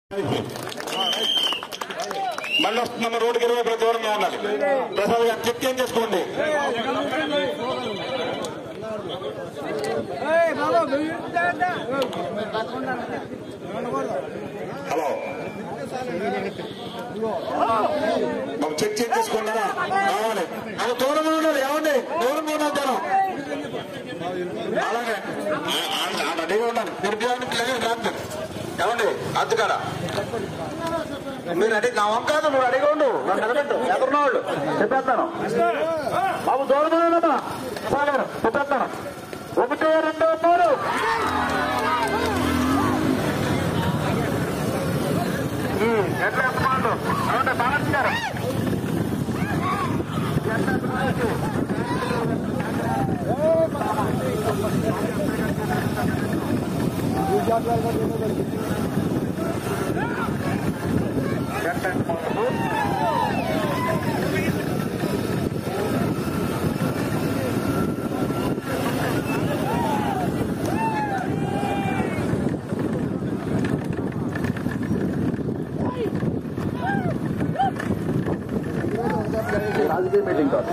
మళ్ళీ వస్తున్న రోడ్డుకి ఇరవై ప్రతి దూరంగా ఉండాలి ప్రసాద్ గారు చెక్ చేంజ్ చేసుకోండి హలో బాబు చెక్ చేంజ్ చేసుకున్నారా కావాలి అది దూరంగా ఉండాలి ఏమండి దూరంగా ఉండాలి జనం అలాగే రెడీగా ఉండాలి తిరిగి డాక్టర్ ఏమండి అద్దుకారా మీరు అడిగి నా వంక కాదు నువ్వు అడిగి ఉండు నన్ను నిలబెట్టు ఎదురున్న వాళ్ళు చెప్పేస్తాను బాబు దూరంగా ఉండమ్మా సాగర్ చెప్పేస్తాను ఒకటి రెండు మూడు ఉమ్, ఎట్లా చెప్పమాడు ఏమంటే బాగా గారు రాజకీయ మీటింగ్ కాదు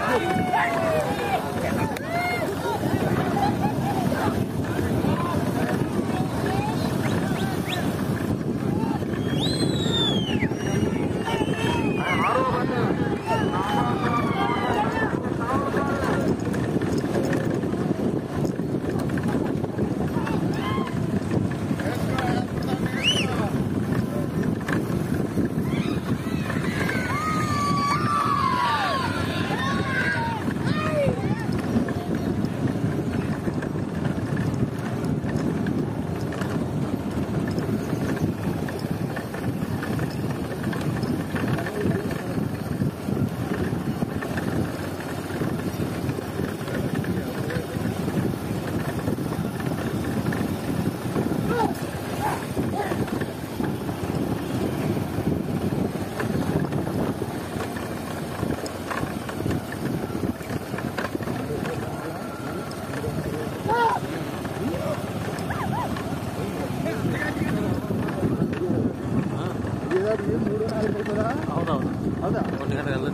అవునవును ఒంటి గంట కల్లా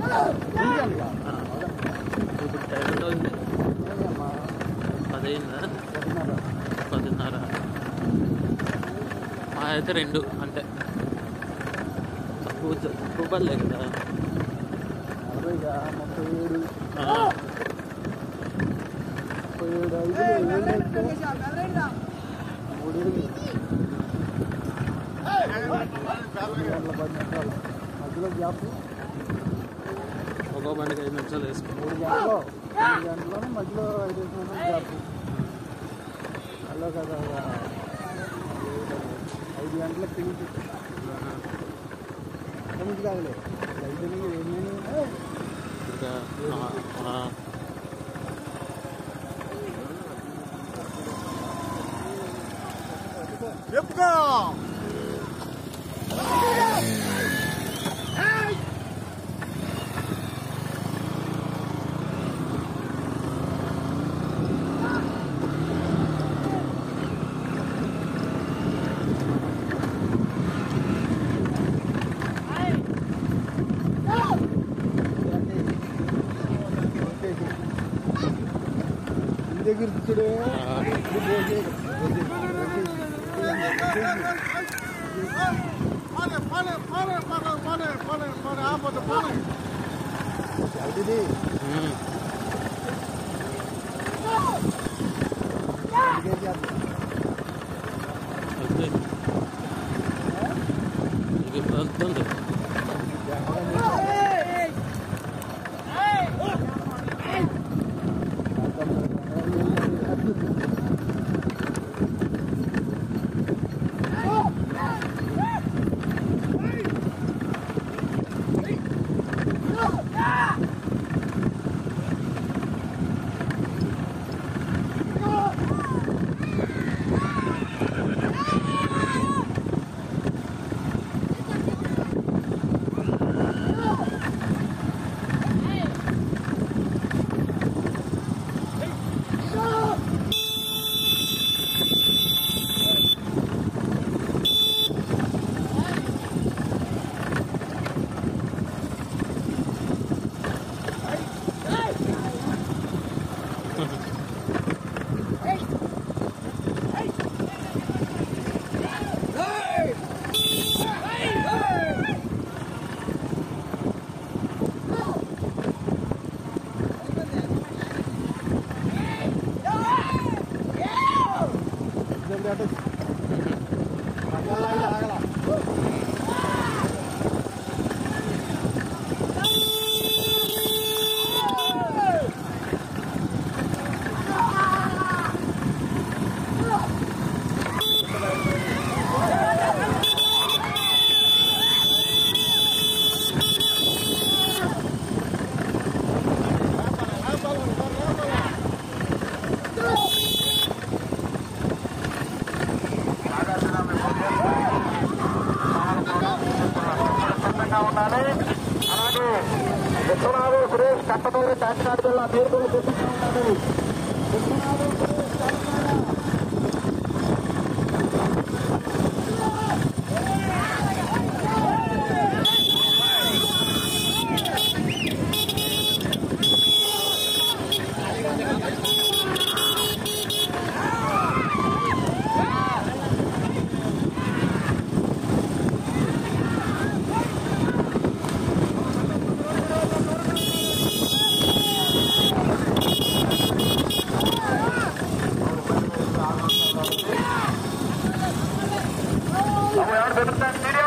ఇప్పుడు టైం ఎంత ఉంది పదైందా పదిన్నర మా అయితే రెండు అంటే తక్కువ తక్కువ పడలే కదా ఆ, మధ్యలో గ్యాప్ ఒక్కో బండికి ఐదు నిమిషాలు వేసుకో మూడు గంటలు మూడు గంటలు మధ్యలో ఐదు నిమిషాలు గ్యాప్ అలా కదా ఐదు గంటల ఫినిష్ ఫినిష్ కాదులే ఐదు ఏమేమి ఇంకా ఆ, ఆ, చెప్పుకో దగ్గర చూడే అది ఉమ్. వెళ్తే. ఇది ఇప్పుడు వెళ్తుంది బండి అటు మధ్యలో ఆగల సిద్ధంగా ఉండాలి అలాగే విశ్వనాథు సురేష్ కట్టమూరి కాకినాడ జిల్లా పేరు కూడా సిద్ధంగా ఉండాలి విశ్వనాథు సురేష్ కాకినాడ ఎవరు బెదిరిస్తారు